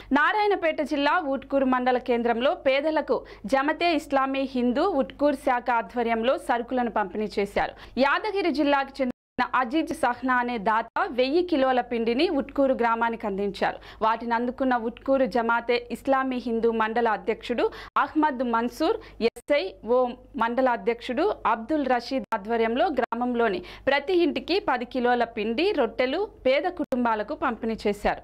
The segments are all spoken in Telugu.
నారాయణపేట జిల్లా ఉట్కూరు మండల కేంద్రంలో పేదలకు జమతే ఇస్లామీ హిందూ ఉట్కూర్ శాఖ ఆధ్వర్యంలో సరుకులను పంపిణీ చేశారు యాదగిరి జిల్లాకు చెందిన అజీజ్ సహ్నా అనే దాత వెయ్యి కిలోల పిండిని ఉట్కూరు గ్రామానికి అందించారు వాటిని అందుకున్న ఉట్కూరు జమాతే ఇస్లామీ హిందూ మండల అధ్యక్షుడు అహ్మద్ మన్సూర్ ఎస్ఐ ఓ మండల అధ్యక్షుడు అబ్దుల్ రషీద్ ఆధ్వర్యంలో గ్రామంలోని ప్రతి ఇంటికి పది కిలోల పిండి రొట్టెలు పేద కుటుంబాలకు పంపిణీ చేశారు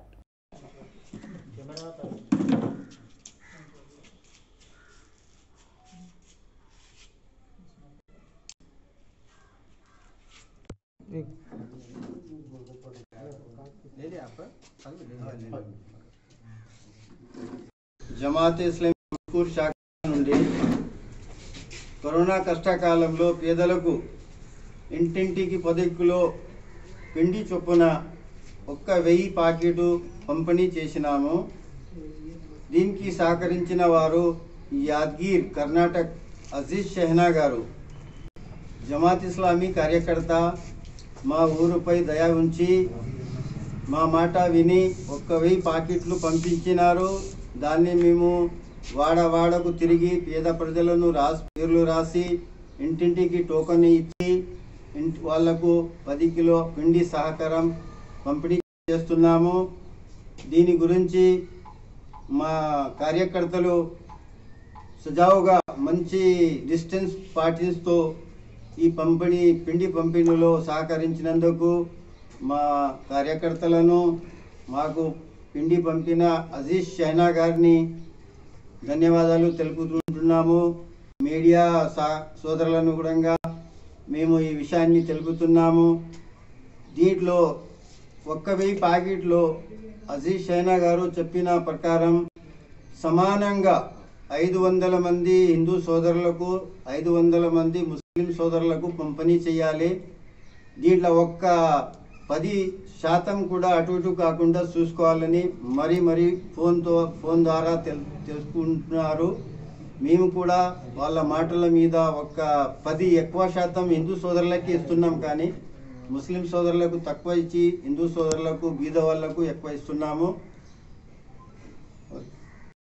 జమాత్ ఇస్లామీ మజ్కూర్ శాఖ నుండి కరోనా కష్టకాలంలో పేదలకు ఇంటింటికి పది కిలో పిండి చొప్పున ఒక్క వెయ్యి ప్యాకెటు పంపిణీ చేసినాము దీనికి సహకరించిన వారు యాద్గీర్ కర్ణాటక్ అజీజ్ షెహనా గారు జమాత్ ఇస్లామీ కార్యకర్త మా ఊరుపై దయ ఉంచి మా మాట విని ఒక్క వెయ్యి ప్యాకెట్లు పంపించినారు దాన్ని మేము వాడ వాడకు తిరిగి పేద ప్రజలను రాసి పేర్లు రాసి ఇంటింటికి టోకన్ ఇచ్చి ఇంటి వాళ్లకు పది కిలో పిండి సహకారం పంపిణీ చేస్తున్నాము దీని గురించి మా కార్యకర్తలు సజావుగా మంచి డిస్టెన్స్ పాటిస్తూ ఈ పంపిణీ పిండి పంపిణీలో సహకరించినందుకు మా కార్యకర్తలను మాకు పిండి పంపిన అజీజ్ షైనా గారిని ధన్యవాదాలు తెలుపుతుంటున్నాము మీడియా సా సోదరులను కూడా మేము ఈ విషయాన్ని తెలుపుతున్నాము దీంట్లో ఒక్క వెయ్యి ప్యాకెట్లో అజీజ్ షైనా గారు చెప్పిన ప్రకారం సమానంగా ఐదు వందల మంది హిందూ సోదరులకు ఐదు వందల మంది ముస్లిం సోదరులకు పంపిణీ చేయాలి దీంట్లో ఒక్క పది శాతం కూడా అటు ఇటు కాకుండా చూసుకోవాలని మరీ మరీ ఫోన్తో ఫోన్ ద్వారా తెల్ తెలుసుకుంటున్నారు మేము కూడా వాళ్ళ మాటల మీద ఒక పది ఎక్కువ శాతం హిందూ సోదరులకి ఇస్తున్నాం కానీ ముస్లిం సోదరులకు తక్కువ ఇచ్చి హిందూ సోదరులకు బీద వాళ్ళకు ఎక్కువ ఇస్తున్నాము